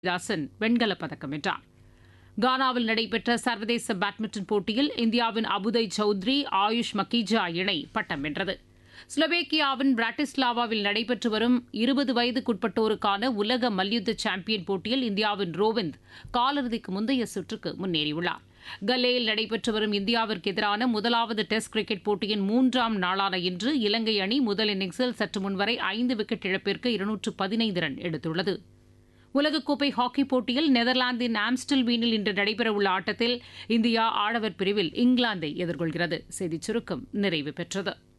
தாசன் வெண்கலப் பதக்கம் வென்றார் கானாவில் நடைபெற்ற சர்வதேச பேட்மிண்டன் போட்டியில் இந்தியாவின் அபுதை சௌத்ரி ஆயுஷ் மக்கீஜா இணை பட்டம் வென்றது ஸ்லோவேக்கியாவின் பிராட்டிஸ்லாவாவில் நடைபெற்று வரும் இருபது வயதுக்குட்பட்டோருக்கான உலக மல்யுத்த சாம்பியன் போட்டியில் இந்தியாவின் ரோவிந்த் காலிறுதிக்கு முந்தைய சுற்றுக்கு முன்னேறியுள்ளார் கல்லேயில் நடைபெற்று வரும் இந்தியாவிற்கு எதிரான முதலாவது டெஸ்ட் கிரிக்கெட் போட்டியின் மூன்றாம் நாளான இன்று இலங்கை அணி முதல் இன்னிங்ஸில் சற்று முன்வரை ஐந்து விக்கெட் இழப்பிற்கு இருநூற்று பதினைந்து ரன் எடுத்துள்ளது உலகக்கோப்பை ஹாக்கி போட்டியில் நெதர்லாந்தின் ஆம்ஸ்டல்வீனில் இன்று நடைபெறவுள்ள ஆட்டத்தில் இந்தியா ஆடவர் பிரிவில் இங்கிலாந்தை எதிர்கொள்கிறது செய்திச் சுருக்கம் நிறைவு பெற்றது